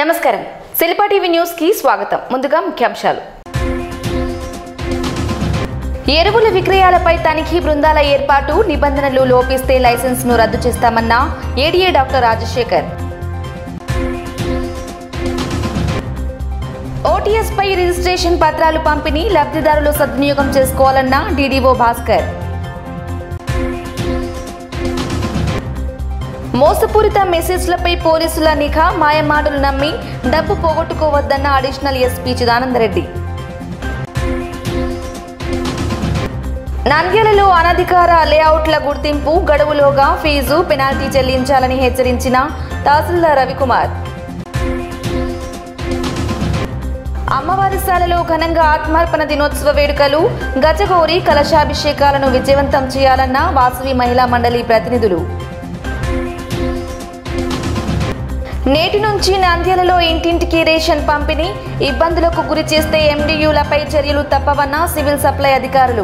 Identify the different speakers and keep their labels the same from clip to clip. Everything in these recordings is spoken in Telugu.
Speaker 1: నమస్కారం శిల్పా టీవీ న్యూస్ కి స్వాగతం ముందుగా ముఖ్యాంశాలు ఎరువుల విక్రయాలపై తనిఖీ బృందాల ఏర్పాటు నిబంధనలు లోపిస్తే లైసెన్స్ ను రద్దు చేస్తామన్న ఏడీఏ డాక్టర్ రాజశేఖర్ ఓటీఎస్ పై రిజిస్ట్రేషన్ పత్రాలు పంపిణీ లబ్ధిదారులు సద్వినియోగం చేసుకోవాలన్న డీడీఓ భాస్కర్ మోసపూరిత మెసేజ్లపై పోలీసుల నిఘా మాయమాటలు నమ్మి డబ్బు పోగొట్టుకోవద్దన్న అడిషనల్ ఎస్పీ చిదానందరెడ్డి నంద్యాలలో అనధికార లేఅవుట్ల గుర్తింపు గడువులోగా ఫీజు పెనాల్టీ చెల్లించాలని హెచ్చరించిన తహసీల్దార్ రవికుమార్ అమ్మవారిశాలలో ఘనంగా ఆత్మార్పణ దినోత్సవ వేడుకలు గజగౌరి కలశాభిషేకాలను విజయవంతం చేయాలన్న వాసవి మహిళా మండలి ప్రతినిధులు నేటి నుంచి నంద్యాలలో ఇంటింటికి రేషన్ పంపిణీ ఇబ్బందులకు గురి చేస్తే ఎండియూలపై చర్యలు తప్పవన్న సివిల్ సప్లై అధికారులు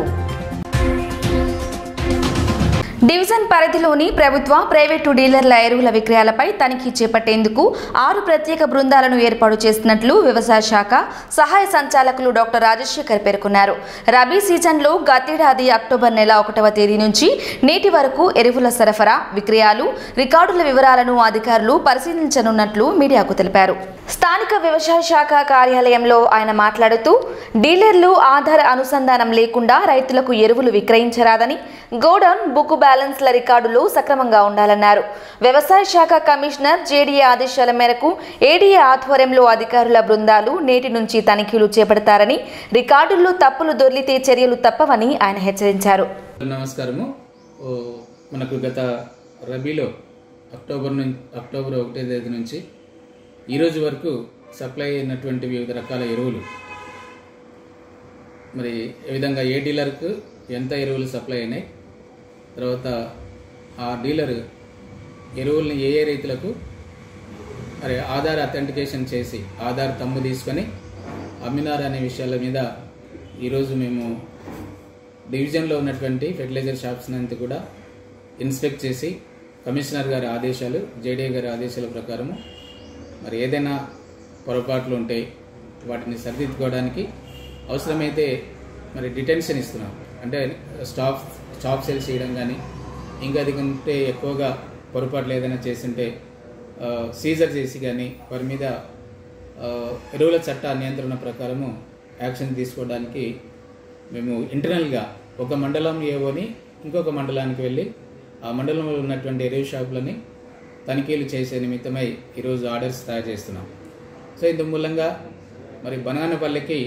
Speaker 1: డివిజన్ పరిధిలోని ప్రభుత్వ ప్రైవేటు డీలర్ల ఎరువుల విక్రయాలపై తనిఖీ చేపట్టేందుకు ఆరు ప్రత్యేక బృందాలను ఏర్పాటు చేసినట్లు వ్యవసాయ శాఖ సహాయ సంచాలకులు డాక్టర్ రాజశేఖర్ పేర్కొన్నారు రబీ సీజన్లో గతేడాది అక్టోబర్ నెల ఒకటవ తేదీ నుంచి నేటి వరకు ఎరువుల సరఫరా విక్రయాలు రికార్డుల వివరాలను అధికారులు పరిశీలించనున్నట్లు మీడియాకు తెలిపారు స్థానిక వ్యవసాయ శాఖ కార్యాలయంలో ఆయన మాట్లాడుతూ డీలర్లు ఆధార్ అనుసంధానం లేకుండా రైతులకు ఎరువులు విక్రయించరాదని గోడౌన్ బుక్ బ్యాలెన్స్ల రికార్డులు సక్రమంగా ఉండాలన్నారు వ్యవసాయ శాఖ కమిషనర్ జేడీఏ ఆదేశాల మేరకు ఏడీఏ ఆధ్వర్యంలో అధికారుల బృందాలు నేటి నుంచి తనిఖీలు చేపడతారని రికార్డుల్లో తప్పులు దొర్లితే చర్యలు తప్పవని ఆయన హెచ్చరించారు
Speaker 2: నమస్కారము ఓ, మనకు గత రబీలో అక్టోబర్ నుంచి అక్టోబర్ ఒకటో తేదీ నుంచి ఈరోజు వరకు సప్లై అయినటువంటి వివిధ రకాల ఎరువులు మరి ఏ విధంగా ఏ డీలర్కు ఎంత ఎరువులు సప్లై అయినాయి తర్వాత ఆ డీలర్ ఎరువుల్ని ఏ ఏ రైతులకు మరి ఆధార్ అథెంటికేషన్ చేసి ఆధార్ తమ్ము తీసుకొని అమ్మినారు అనే విషయాల మీద ఈరోజు మేము డివిజన్లో ఉన్నటువంటి ఫెర్టిలైజర్ షాప్స్ అంతా కూడా ఇన్స్పెక్ట్ చేసి కమిషనర్ గారి ఆదేశాలు జేడీఏ గారి ఆదేశాల ప్రకారము మరి ఏదైనా పొరపాట్లు ఉంటే వాటిని సరిదిద్దుకోవడానికి అవసరమైతే మరి డిటెన్షన్ ఇస్తున్నాం అంటే స్టాఫ్ స్టాఫ్ సేల్స్ చేయడం కానీ ఇంకా అది కంటే ఎక్కువగా పొరపాట్లు ఏదైనా చేస్తుంటే ఆ, సీజర్ చేసి కానీ వారి మీద ఆ, ఎరువుల చట్ట నియంత్రణ ప్రకారము యాక్షన్ తీసుకోవడానికి మేము ఇంటర్నల్గా ఒక మండలం ఏవోని ఇంకొక మండలానికి వెళ్ళి ఆ మండలంలో ఉన్నటువంటి ఎరువు షాపులని తనిఖీలు చేసే నిమిత్తమై ఈరోజు ఆర్డర్స్ తయారు చేస్తున్నాం సో ఇందు మూలంగా మరి బనగానపల్లికి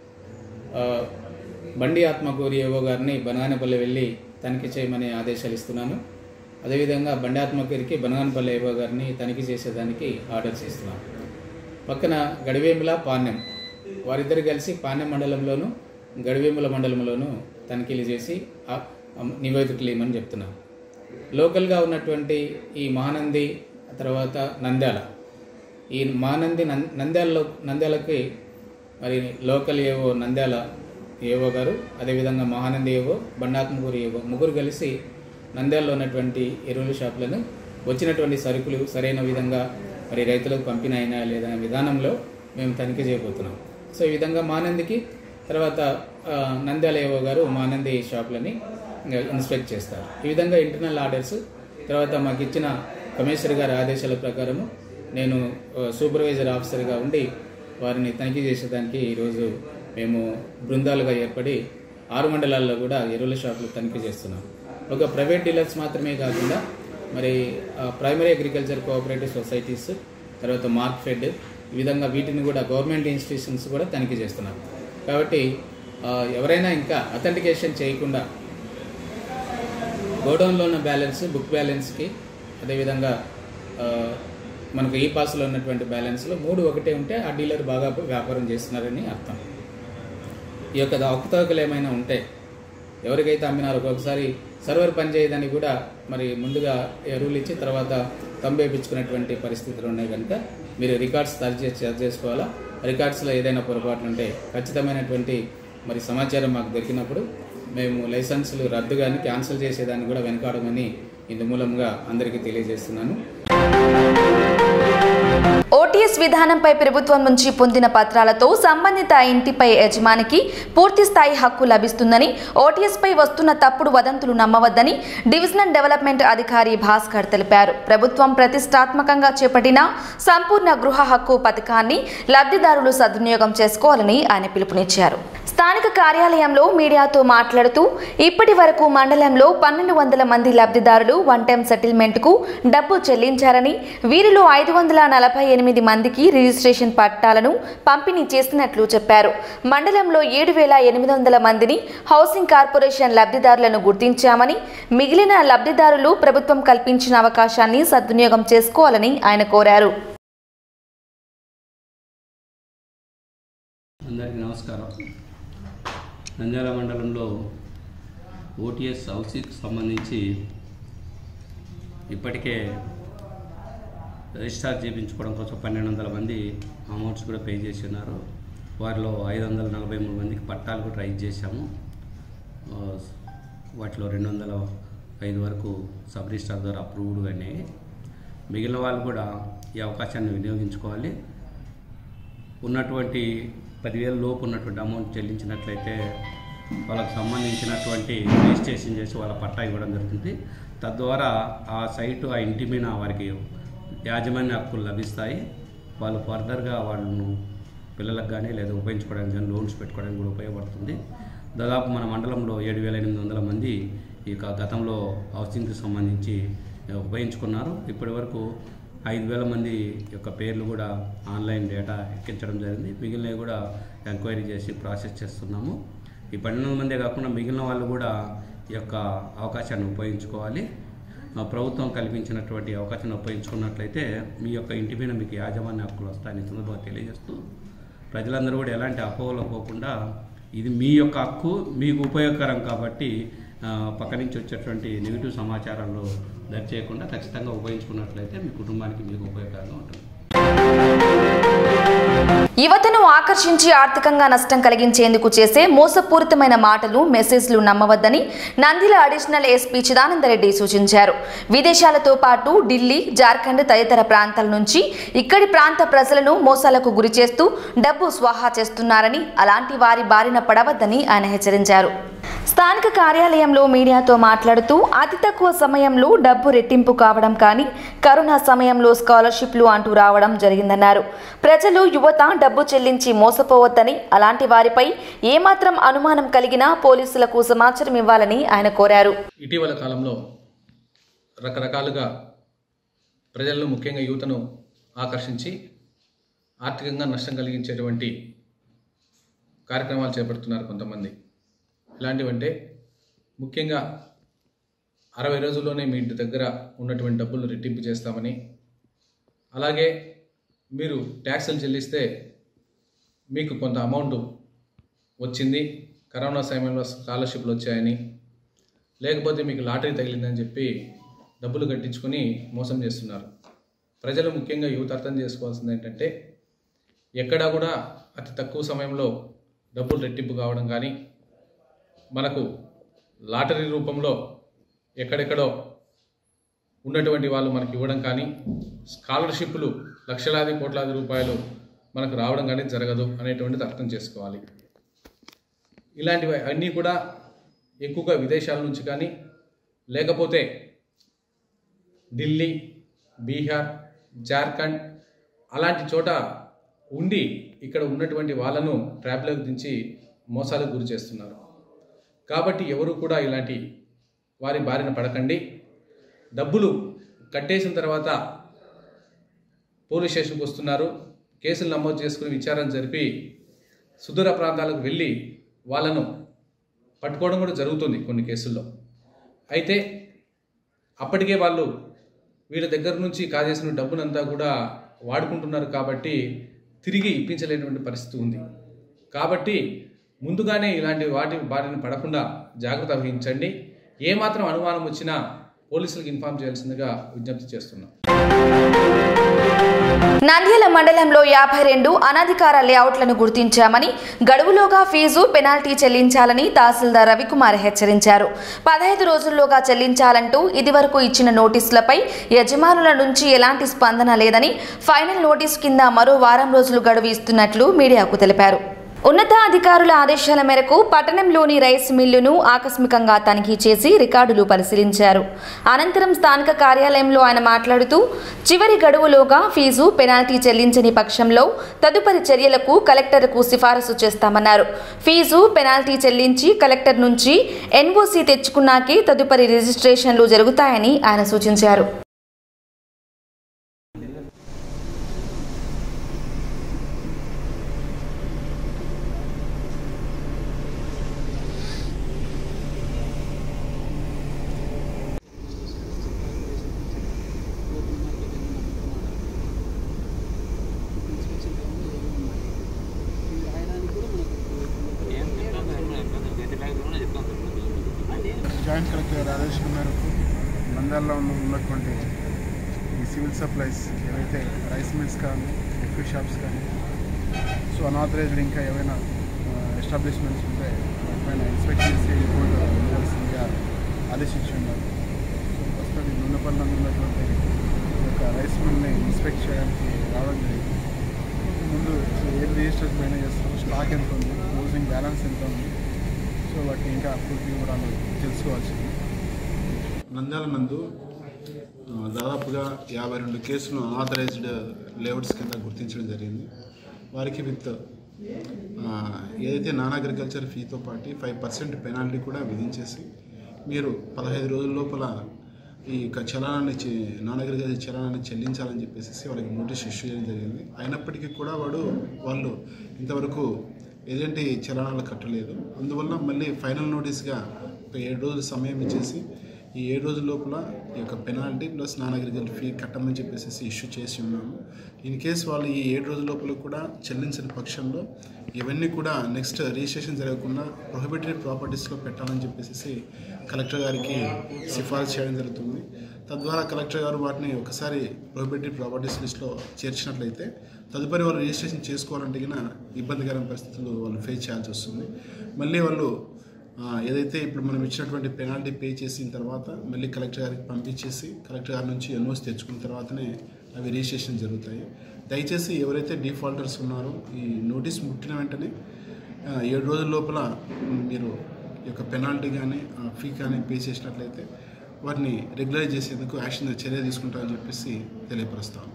Speaker 2: ఆ, బండి ఆత్మకూరి ఏవో గారిని బనగానపల్లి వెళ్ళి తనిఖీ చేయమని ఆదేశాలు ఇస్తున్నాను అదేవిధంగా బండి ఆత్మకూరికి బనగానపల్లి ఏవో గారిని తనిఖీ చేసేదానికి ఆర్డర్స్ ఇస్తున్నాను పక్కన గడివేముల పాణ్యం వారిద్దరు కలిసి పాణ్యం మండలంలోను గడివేముల మండలంలోను తనిఖీలు చేసి ఆ- ఆ నివేదికలు ఇవ్వమని చెప్తున్నాం లోకల్గా ఉన్నటువంటి ఈ మహానంది తర్వాత నంద్యాల ఈ మహానంది నం- నంద్యాలలో నంద్యాలకి మరి లోకల్ ఏవో నంద్యాల ఏవో గారు అదేవిధంగా మహానంది ఏవో బండాత్మకూరు ఏవో ముగ్గురు కలిసి నంద్యాలలో ఉన్నటువంటి ఎరువుల షాపులను వచ్చినటువంటి సరుకులు సరైన విధంగా మరి రైతులకు పంపిణీ అయినా లేదా అనే విధానంలో మేము తనిఖీ చేయబోతున్నాం సో ఈ విధంగా మానందికి తర్వాత ఆ, నంద్యాల ఏవో గారు మానంది షాపులని ఇంకా ఇన్స్పెక్ట్ చేస్తారు ఈ విధంగా ఇంటర్నల్ ఆర్డర్స్ తర్వాత మాకు ఇచ్చిన కమిషనర్ గారి ఆదేశాల ప్రకారము నేను ఆ, సూపర్వైజర్ ఆఫీసర్గా ఉండి వారిని తనిఖీ చేసేదానికి ఈరోజు మేము బృందాలుగా ఏర్పడి ఆరు మండలాల్లో కూడా ఎరువుల షాపులు తనిఖీ చేస్తున్నాం ఒక ప్రైవేట్ డీలర్స్ మాత్రమే కాకుండా మరి ఆ, ప్రైమరీ అగ్రికల్చర్ కోఆపరేటివ్ సొసైటీస్ తర్వాత మార్క్ ఫెడ్ ఈ విధంగా వీటిని కూడా గవర్నమెంట్ ఇన్స్టిట్యూషన్స్ కూడా తనిఖీ చేస్తున్నాం కాబట్టి ఆ, ఎవరైనా ఇంకా అథెంటికేషన్ చేయకుండా గోడౌన్లో ఉన్న బ్యాలెన్స్ బుక్ బ్యాలెన్స్కి అదేవిధంగా ఆ, మనకు ఈ పాస్లో ఉన్నటువంటి బ్యాలెన్స్లో మూడు ఒకటే ఉంటే ఆ డీలర్ బాగా వ్యాపారం చేస్తున్నారని అర్థం ఈ యొక్క అవకతవకలు ఏమైనా ఉంటే ఎవరికైతే అమ్మినారో ఒక్కొక్కసారి సర్వర్ పనిచేయదని కూడా మరి ముందుగా ఎరువులు ఇచ్చి తర్వాత తంబేపించుకునేటువంటి పరిస్థితులు ఉన్నాయి కనుక మీరు రికార్డ్స్ తయారు చేసి చేసుకోవాలా రికార్డ్స్లో ఏదైనా పొరపాట్లు ఉంటే ఖచ్చితమైనటువంటి మరి సమాచారం మాకు దొరికినప్పుడు మేము లైసెన్సులు రద్దు కానీ క్యాన్సిల్ చేసేదాన్ని కూడా వెనకాడమని ఇందు మూలంగా అందరికీ తెలియజేస్తున్నాను
Speaker 1: ఓటీఎస్ విధానంపై ప్రభుత్వం నుంచి పొందిన పత్రాలతో సంబంధిత ఇంటిపై యజమానికి పూర్తి స్థాయి హక్కు లభిస్తుందని ఓటీఎస్ పై వస్తున్న తప్పుడు వదంతులు నమ్మవద్దని డివిజనల్ డెవలప్మెంట్ అధికారి భాస్కర్ తెలిపారు ప్రభుత్వం ప్రతిష్టాత్మకంగా చేపట్టిన సంపూర్ణ గృహ హక్కు పథకాన్ని లబ్ధిదారులు సద్వినియోగం చేసుకోవాలని ఆయన పిలుపునిచ్చారు స్థానిక కార్యాలయంలో మీడియాతో మాట్లాడుతూ ఇప్పటి వరకు మండలంలో పన్నెండు వందల మంది లబ్ధిదారులు వన్ టైం సెటిల్మెంట్కు డబ్బు చెల్లించారని వీరిలో ఐదు వందల నలభై ఎనిమిది మందికి రిజిస్ట్రేషన్ పట్టాలను పంపిణీ చేసినట్లు చెప్పారు మండలంలో ఏడు వేల ఎనిమిది వందల మందిని హౌసింగ్ కార్పొరేషన్ లబ్ధిదారులను గుర్తించామని మిగిలిన లబ్ధిదారులు ప్రభుత్వం కల్పించిన అవకాశాన్ని సద్వినియోగం చేసుకోవాలని ఆయన కోరారు
Speaker 3: అందరికీ నమస్కారం నంద్యాల మండలంలో ఓటీఎస్ హౌసింగ్కి సంబంధించి ఇప్పటికే రిజిస్టార్ చేయించుకోవడం కోసం పన్నెండు వందల మంది అమౌంట్స్ కూడా పే చేసి ఉన్నారు వారిలో ఐదు వందల నలభై మూడు మందికి పట్టాలు కూడా రైజ్ చేశాము ఆ, వాటిలో రెండు వందల ఐదు వరకు సబ్ రిజిస్టార్ ద్వారా అప్రూవ్డ్ అయినాయి మిగిలిన వాళ్ళు కూడా ఈ అవకాశాన్ని వినియోగించుకోవాలి ఉన్నటువంటి పదివేల లోపు ఉన్నటువంటి అమౌంట్ చెల్లించినట్లయితే వాళ్ళకు సంబంధించినటువంటి రిజిస్ట్రేషన్ చేసి వాళ్ళ పట్టా ఇవ్వడం జరుగుతుంది తద్వారా ఆ సైటు ఆ ఇంటి మీద వారికి యాజమాన్య హక్కులు లభిస్తాయి వాళ్ళు ఫర్దర్గా వాళ్ళను పిల్లలకు కానీ లేదా ఉపయోగించుకోవడానికి కానీ లోన్స్ పెట్టుకోవడానికి కూడా ఉపయోగపడుతుంది దాదాపు మన మండలంలో ఏడు వేల ఎనిమిది వందల మంది ఈ యొక్క గతంలో హౌసింగ్కి సంబంధించి ఉపయోగించుకున్నారు ఇప్పటి వరకు ఐదు వేల మంది యొక్క పేర్లు కూడా ఆన్లైన్ డేటా ఎక్కించడం జరిగింది మిగిలినవి కూడా ఎంక్వైరీ చేసి ప్రాసెస్ చేస్తున్నాము ఈ పన్నెండు మందే కాకుండా మిగిలిన వాళ్ళు కూడా ఈ యొక్క అవకాశాన్ని ఉపయోగించుకోవాలి ఆ ప్రభుత్వం కల్పించినటువంటి అవకాశాన్ని ఉపయోగించుకున్నట్లయితే మీ యొక్క ఇంటి మీద మీకు యాజమాన్య హక్కులు వస్తాయని ఈ సందర్భంగా తెలియజేస్తూ ప్రజలందరూ కూడా ఎలాంటి అపోహలు పోకుండా ఇది మీ యొక్క హక్కు మీకు ఉపయోగకరం కాబట్టి ఆ, పక్క నుంచి వచ్చేటువంటి నెగిటివ్ సమాచారాలు దరి చేయకుండా ఖచ్చితంగా ఉపయోగించుకున్నట్లయితే మీ కుటుంబానికి మీకు ఉపయోగకరంగా ఉంటుంది
Speaker 1: యువతను ఆకర్షించి ఆర్థికంగా నష్టం కలిగించేందుకు చేసే మోసపూరితమైన మాటలు మెసేజ్లు నమ్మవద్దని నందిల అడిషనల్ ఎస్పీ చిదానందరెడ్డి సూచించారు విదేశాలతో పాటు ఢిల్లీ జార్ఖండ్ తదితర ప్రాంతాల నుంచి ఇక్కడి ప్రాంత ప్రజలను మోసాలకు గురి చేస్తూ డబ్బు స్వాహా చేస్తున్నారని అలాంటి వారి బారిన పడవద్దని ఆయన హెచ్చరించారు స్థానిక కార్యాలయంలో మీడియాతో మాట్లాడుతూ అతి తక్కువ సమయంలో డబ్బు రెట్టింపు కావడం కానీ కరోనా సమయంలో స్కాలర్షిప్లు అంటూ రావడం జరిగిందన్నారు ప్రజలు యువత డబ్బు చెల్లించి మోసపోవద్దని అలాంటి వారిపై ఏమాత్రం అనుమానం కలిగినా పోలీసులకు సమాచారం ఇవ్వాలని ఆయన కోరారు
Speaker 2: ఇటీవల కాలంలో రకరకాలుగా ప్రజలను ముఖ్యంగా యువతను ఆకర్షించి ఆర్థికంగా నష్టం కలిగించేటువంటి కార్యక్రమాలు చేపడుతున్నారు కొంతమంది ఎలాంటివంటే ముఖ్యంగా అరవై రోజుల్లోనే మీ ఇంటి దగ్గర ఉన్నటువంటి డబ్బులు రెట్టింపు చేస్తామని అలాగే మీరు ట్యాక్సులు చెల్లిస్తే మీకు కొంత అమౌంట్ వచ్చింది కరోనా సమయంలో స్కాలర్షిప్లు వచ్చాయని లేకపోతే మీకు లాటరీ తగిలిందని చెప్పి డబ్బులు కట్టించుకొని మోసం చేస్తున్నారు ప్రజలు ముఖ్యంగా యువత అర్థం చేసుకోవాల్సింది ఏంటంటే ఎక్కడా కూడా అతి తక్కువ సమయంలో డబ్బులు రెట్టింపు కావడం కానీ మనకు లాటరీ రూపంలో ఎక్కడెక్కడో ఉన్నటువంటి వాళ్ళు మనకి ఇవ్వడం కానీ స్కాలర్షిప్లు లక్షలాది కోట్లాది రూపాయలు మనకు రావడం కానీ జరగదు అనేటువంటిది అర్థం చేసుకోవాలి ఇలాంటివి అన్నీ కూడా ఎక్కువగా విదేశాల నుంచి కానీ లేకపోతే ఢిల్లీ బీహార్ జార్ఖండ్ అలాంటి చోట ఉండి ఇక్కడ ఉన్నటువంటి వాళ్ళను ట్రాప్లోకి దించి మోసాలకు గురి చేస్తున్నారు కాబట్టి ఎవరు కూడా ఇలాంటి వారి బారిన పడకండి డబ్బులు కట్టేసిన తర్వాత పోలీస్ స్టేషన్కి వస్తున్నారు కేసులు నమోదు చేసుకుని విచారణ జరిపి సుదూర ప్రాంతాలకు వెళ్ళి వాళ్ళను పట్టుకోవడం కూడా జరుగుతుంది కొన్ని కేసుల్లో అయితే అప్పటికే వాళ్ళు వీళ్ళ దగ్గర నుంచి కాజేసిన డబ్బునంతా కూడా వాడుకుంటున్నారు కాబట్టి తిరిగి ఇప్పించలేనటువంటి పరిస్థితి ఉంది కాబట్టి ముందుగానే ఇలాంటి వాటి బారిన పడకుండా జాగ్రత్త వహించండి ఏమాత్రం అనుమానం వచ్చినా
Speaker 4: పోలీసులకు ఇన్ఫామ్ చేయాల్సిందిగా విజ్ఞప్తి చేస్తున్నాం
Speaker 1: నంద్యాల మండలంలో యాభై రెండు అనధికార లేఅవుట్లను గుర్తించామని గడువులోగా ఫీజు పెనాల్టీ చెల్లించాలని తహసీల్దార్ రవికుమార్ హెచ్చరించారు పదహైదు రోజుల్లోగా చెల్లించాలంటూ ఇదివరకు ఇచ్చిన నోటీసులపై యజమానుల నుంచి ఎలాంటి స్పందన లేదని ఫైనల్ నోటీసు కింద మరో వారం రోజులు గడువు ఇస్తున్నట్లు మీడియాకు తెలిపారు ఉన్నతాధికారుల ఆదేశాల మేరకు పట్టణంలోని రైస్ మిల్లును ఆకస్మికంగా తనిఖీ చేసి రికార్డులు పరిశీలించారు అనంతరం స్థానిక కార్యాలయంలో ఆయన మాట్లాడుతూ చివరి గడువులోగా ఫీజు పెనాల్టీ చెల్లించని పక్షంలో తదుపరి చర్యలకు కలెక్టర్కు సిఫారసు చేస్తామన్నారు ఫీజు పెనాల్టీ చెల్లించి కలెక్టర్ నుంచి ఎన్ఓసీ తెచ్చుకున్నాకే తదుపరి రిజిస్ట్రేషన్లు జరుగుతాయని ఆయన సూచించారు
Speaker 5: జాయింట్ కలెక్టర్ గారి ఆదేశం మేరకు నంద్యాలలో ఉన్న ఉన్నటువంటి ఈ సివిల్ సప్లైస్ ఏవైతే రైస్ మిల్స్ కానీ లిక్వి షాప్స్ కానీ సో అనాథరైజ్డ్ ఇంకా ఏవైనా ఎస్టాబ్లిష్మెంట్స్ ఉంటే వాటిపైన ఇన్స్పెక్షన్ చేసి రిపోర్ట్ ఇవ్వాల్సిందిగా ఆదేశించి ఉన్నారు సో ప్రస్తుతం నూనెపల్లి నందు ఉన్నటువంటి ఈ యొక్క రైస్ మిల్ని ఇన్స్పెక్ట్ చేయడానికి రావడం జరిగింది ముందు అసలు ఏం రిజిస్టర్స్ పైన చేస్తాం స్టాక్ ఎంత ఉంది క్లోజింగ్ బ్యాలెన్స్ ఎంత ఉంది సో వాటిని ఇంకా పూర్తి వివరాలు తెలుసుకోవాల్సింది
Speaker 6: నంద్యాల నందు ఆ, దాదాపుగా యాభై రెండు కేసులను అనాథరైజ్డ్ లేఅవుట్స్ కింద గుర్తించడం జరిగింది వారికి విత్ ఆ, ఏదైతే నాన్ అగ్రికల్చర్ ఫీతో పాటు ఫైవ్ పర్సెంట్ పెనాల్టీ కూడా విధించేసి మీరు పదహైదు రోజుల లోపల ఈ యొక్క చలనాన్ని చె- నాన్ అగ్రికల్చర్ చలనాన్ని చెల్లించాలని చెప్పేసి వాళ్ళకి నోటీస్ ఇష్యూ చేయడం జరిగింది అయినప్పటికీ కూడా వాడు వాళ్ళు ఇంతవరకు ఎలాంటి చలనాలు కట్టలేదు అందువల్ల మళ్ళీ ఫైనల్ నోటీస్గా ఒక ఏడు రోజుల సమయం ఇచ్చేసి ఈ ఏడు రోజుల లోపల ఈ యొక్క penalty plus non agriculture fee కట్టమని చెప్పేసి ఇష్యూ చేసి ఉన్నాము ఇన్ కేస్ వాళ్ళు ఈ ఏడు రోజుల లోపల కూడా చెల్లించని పక్షంలో ఇవన్నీ కూడా నెక్స్ట్ రిజిస్ట్రేషన్ జరగకుండా ప్రొహిబిటెడ్ ప్రాపర్టీస్లో పెట్టాలని చెప్పేసి కలెక్టర్ గారికి సిఫారసు చేయడం జరుగుతుంది తద్వారా కలెక్టర్ గారు వాటిని ఒకసారి ప్రొహిబిటెడ్ ప్రాపర్టీస్ లిస్ట్లో చేర్చినట్లయితే తదుపరి వాళ్ళు రిజిస్ట్రేషన్ చేసుకోవాలంటే గిన ఇబ్బందికరమైన పరిస్థితులు వాళ్ళు ఫేస్ చేయాల్సి వస్తుంది మళ్ళీ వాళ్ళు ఆ, ఏదైతే ఇప్పుడు మనం ఇచ్చినటువంటి పెనాల్టీ పే చేసిన తర్వాత మళ్ళీ కలెక్టర్ గారికి పంపించేసి కలెక్టర్ గారి నుంచి ఎన్ఓసి తెచ్చుకున్న తర్వాతనే అవి రిజిస్ట్రేషన్ జరుగుతాయి దయచేసి ఎవరైతే డిఫాల్టర్స్ ఉన్నారో ఈ నోటీస్ ముట్టిన వెంటనే ఆ, ఏడు రోజుల లోపల మ్, మీరు ఈ యొక్క పెనాల్టీ కానీ ఫీ కానీ పే చేసినట్లయితే వారిని రెగ్యులైజ్ చేసేందుకు యాక్షన్ చర్య తీసుకుంటామని చెప్పేసి తెలియపరుస్తాను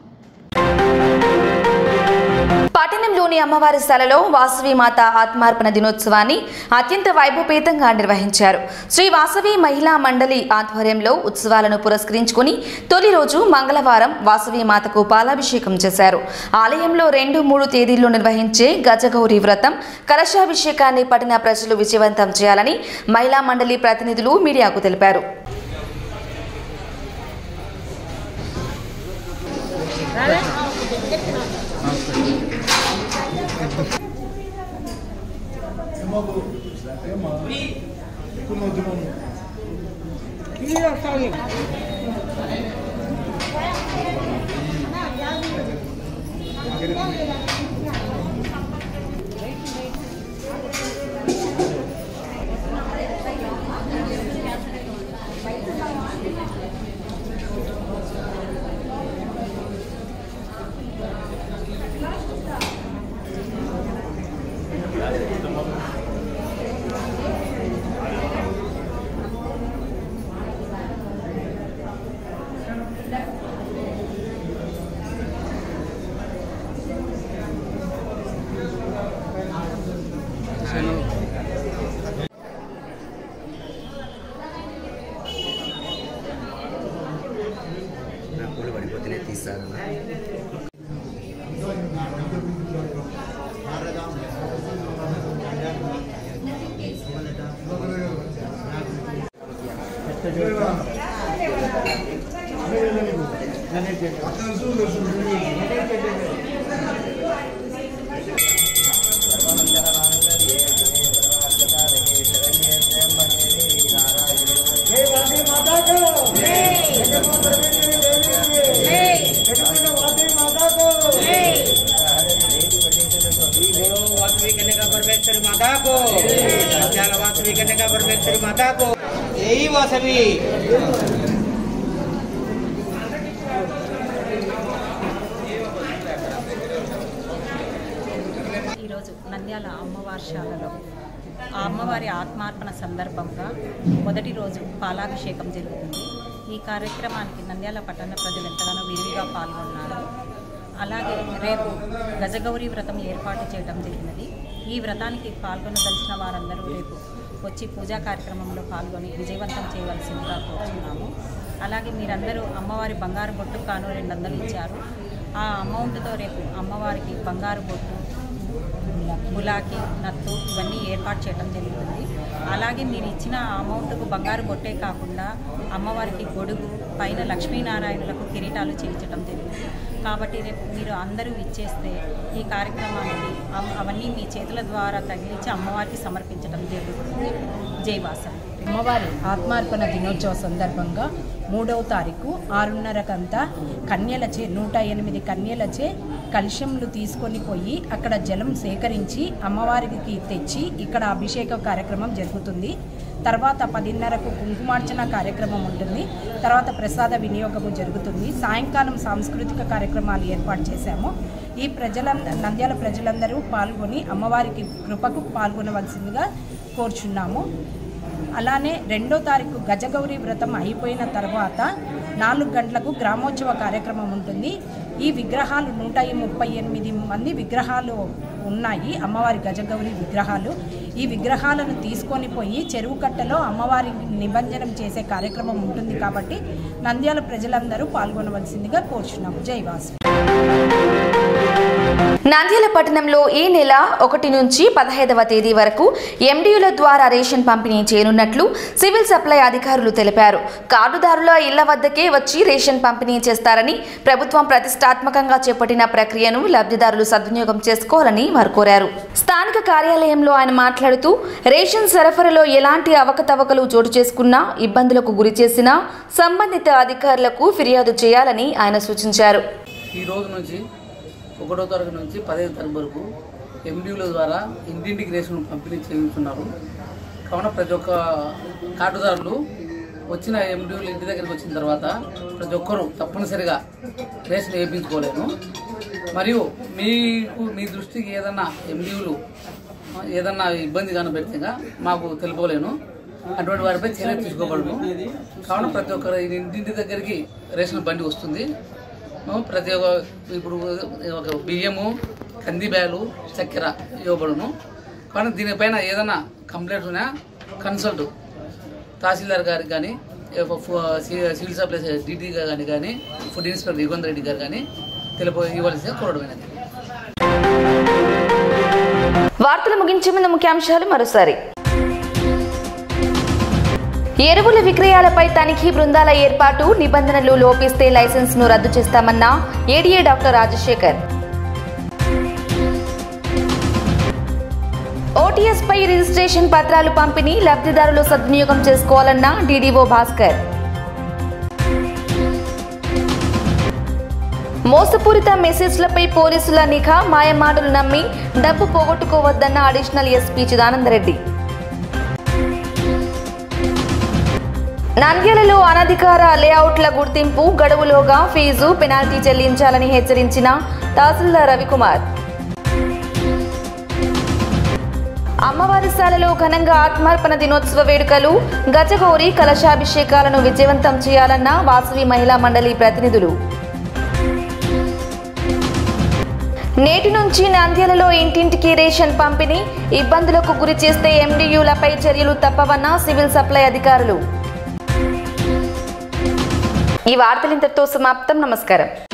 Speaker 1: పట్టణంలోని అమ్మవారి స్థలలో వాసవి మాత ఆత్మార్పణ దినోత్సవాన్ని అత్యంత వైభవపేతంగా నిర్వహించారు శ్రీ వాసవి మహిళా మండలి ఆధ్వర్యంలో ఉత్సవాలను పురస్కరించుకుని తొలి రోజు మంగళవారం వాసవి మాతకు పాలాభిషేకం చేశారు ఆలయంలో రెండు మూడు తేదీల్లో నిర్వహించే గజగౌరి వ్రతం కలశాభిషేకాన్ని పట్టణ ప్రజలు విజయవంతం చేయాలని మహిళా మండలి ప్రతినిధులు మీడియాకు తెలిపారు
Speaker 7: నా పూలు పడిపోతేనే తీస్తాను
Speaker 8: జై వందే మాతాకు कन्या परमेश्वरी माता को यही वो सभी
Speaker 9: ఈరోజు నంద్యాల అమ్మవార్షాలలో ఆ అమ్మవారి ఆత్మార్పణ సందర్భంగా మొదటి రోజు పాలాభిషేకం జరుగుతుంది ఈ కార్యక్రమానికి నంద్యాల పట్టణ ప్రజలు ఎంతగానో విరివిగా పాల్గొన్నారు అలాగే రేపు గజగౌరి వ్రతం ఏర్పాటు చేయడం జరిగినది ఈ వ్రతానికి పాల్గొనదలిచిన వారందరూ రేపు వచ్చి పూజా కార్యక్రమంలో పాల్గొని విజయవంతం చేయవలసిందిగా కోరుతున్నాము అలాగే మీరందరూ అమ్మవారి బంగారు బొట్టు కాను రెండు వందలు ఇచ్చారు ఆ అమౌంట్తో రేపు అమ్మవారికి బంగారు బొట్టు గులాకి నత్తు ఇవన్నీ ఏర్పాటు చేయడం జరుగుతుంది అలాగే మీరు ఇచ్చిన అమౌంట్కు బంగారు బొట్టే కాకుండా అమ్మవారికి గొడుగు పైన లక్ష్మీనారాయణులకు కిరీటాలు చేయించడం జరిగింది కాబట్టి రేపు మీరు అందరూ ఇచ్చేస్తే ఈ కార్యక్రమానికి అవ్- అవన్నీ మీ చేతుల ద్వారా తగిలించి అమ్మవారికి సమర్పించడం జరుగుతుంది జైవాసం
Speaker 10: అమ్మవారి ఆత్మార్పణ దినోత్సవ సందర్భంగా మూడవ తారీఖు ఆరున్నరకంతా కన్యలచే నూట ఎనిమిది కన్యలచే కలుష్యములు తీసుకొని పోయి అక్కడ జలం సేకరించి అమ్మవారికి తెచ్చి ఇక్కడ అభిషేక కార్యక్రమం జరుగుతుంది తర్వాత పదిన్నరకు కుంకుమార్చన కార్యక్రమం ఉంటుంది తర్వాత ప్రసాద వినియోగము జరుగుతుంది సాయంకాలం సాంస్కృతిక కార్యక్రమాలు ఏర్పాటు చేశాము ఈ ప్రజల నంద్యాల ప్రజలందరూ పాల్గొని అమ్మవారికి కృపకు పాల్గొనవలసిందిగా కోరుచున్నాము అలానే రెండో తారీఖు గజగౌరి వ్రతం అయిపోయిన తర్వాత నాలుగు గంటలకు గ్రామోత్సవ కార్యక్రమం ఉంటుంది ఈ విగ్రహాలు నూట ముప్పై ఎనిమిది మంది విగ్రహాలు ఉన్నాయి అమ్మవారి గజగౌరి విగ్రహాలు ఈ విగ్రహాలను తీసుకొని పోయి చెరువు కట్టలో అమ్మవారికి నిబంధనం చేసే కార్యక్రమం ఉంటుంది కాబట్టి నంద్యాల ప్రజలందరూ పాల్గొనవలసిందిగా కోరుచున్నాము జైవాసు
Speaker 1: నంద్యాల పట్టణంలో ఈ నెల ఒకటి నుంచి పదహైదవ తేదీ వరకు ఎండియుల ద్వారా రేషన్ పంపిణీ చేయనున్నట్లు సివిల్ సప్లై అధికారులు తెలిపారు కార్డుదారుల ఇళ్ల వద్దకే వచ్చి రేషన్ పంపిణీ చేస్తారని ప్రభుత్వం ప్రతిష్టాత్మకంగా చేపట్టిన ప్రక్రియను లబ్ధిదారులు సద్వినియోగం చేసుకోవాలని వారు కోరారు స్థానిక కార్యాలయంలో ఆయన మాట్లాడుతూ రేషన్ సరఫరాలో ఎలాంటి అవకతవకలు చోటు చేసుకున్నా ఇబ్బందులకు గురి చేసినా సంబంధిత అధికారులకు ఫిర్యాదు చేయాలని ఆయన సూచించారు
Speaker 11: ఈ రోజు నుంచి ఒకటో తరగతి నుంచి పదిహేను తరగతి వరకు ఎండియూల ద్వారా ఇంటింటికి రేషన్ పంపిణీ చేస్తున్నారు కావున ప్రతి ఒక్క కార్డుదారులు వచ్చిన ఎండియూలు ఇంటి దగ్గరికి వచ్చిన తర్వాత ప్రతి ఒక్కరూ తప్పనిసరిగా రేషన్ వేయించుకోలేను మరియు మీకు మీ దృష్టికి ఏదన్నా ఎండియూలు ఏదన్నా ఇబ్బంది కనబెడితేగా మాకు తెలుపలేను అటువంటి వారిపై చర్య తీసుకోబడను కావున ప్రతి ఒక్కరు ఇంటింటి దగ్గరికి రేషన్ బండి వస్తుంది ప్రతి ఒక్క ఇప్పుడు ఒక బియ్యము కంది బ్యాలు చక్కెర ఇవ్వబడును కానీ దీనిపైన ఏదైనా కంప్లైంట్ ఉన్నా కన్సల్ట్ తహసీల్దార్ గారికి కానీ సివిల్ సప్లైస్ డీటీ గారిని కానీ ఫుడ్ ఇన్స్పెక్టర్ యుగంధర్ రెడ్డి గారు కానీ తెలుపు ఇవ్వాల్సిందిగా కోరడమైనది
Speaker 1: వార్తలు ముగించే ముందు ముఖ్యాంశాలు మరోసారి ఎరువుల విక్రయాలపై తనిఖీ బృందాల ఏర్పాటు నిబంధనలు లోపిస్తే లైసెన్స్ ను రద్దు చేస్తామన్న ఏడీఏ డాక్టర్ రాజశేఖర్ ఓటీఎస్ పై రిజిస్ట్రేషన్ పత్రాలు పంపిణీ లబ్ధిదారులు సద్వినియోగం చేసుకోవాలన్న డీడీఓ భాస్కర్ మోసపూరిత మెసేజ్లపై పోలీసుల నిఘా మాయమాటలు నమ్మి డబ్బు పోగొట్టుకోవద్దన్న అడిషనల్ ఎస్పీ చిదానందరెడ్డి నంద్యాలలో అనధికార లేఅవుట్ల గుర్తింపు గడువులోగా ఫీజు పెనాల్టీ చెల్లించాలని హెచ్చరించిన తహసీల్దార్ రవికుమార్ అమ్మవారిశాలలో ఘనంగా ఆత్మార్పణ దినోత్సవ వేడుకలు గజగౌరి కలశాభిషేకాలను విజయవంతం చేయాలన్న వాసవి మహిళా మండలి ప్రతినిధులు నేటి నుంచి నంద్యాలలో ఇంటింటికి రేషన్ పంపిణీ ఇబ్బందులకు గురి చేస్తే ఎండియూలపై చర్యలు తప్పవన్న సివిల్ సప్లై అధికారులు ఈ వార్తలు ఇంతటితో సమాప్తం నమస్కారం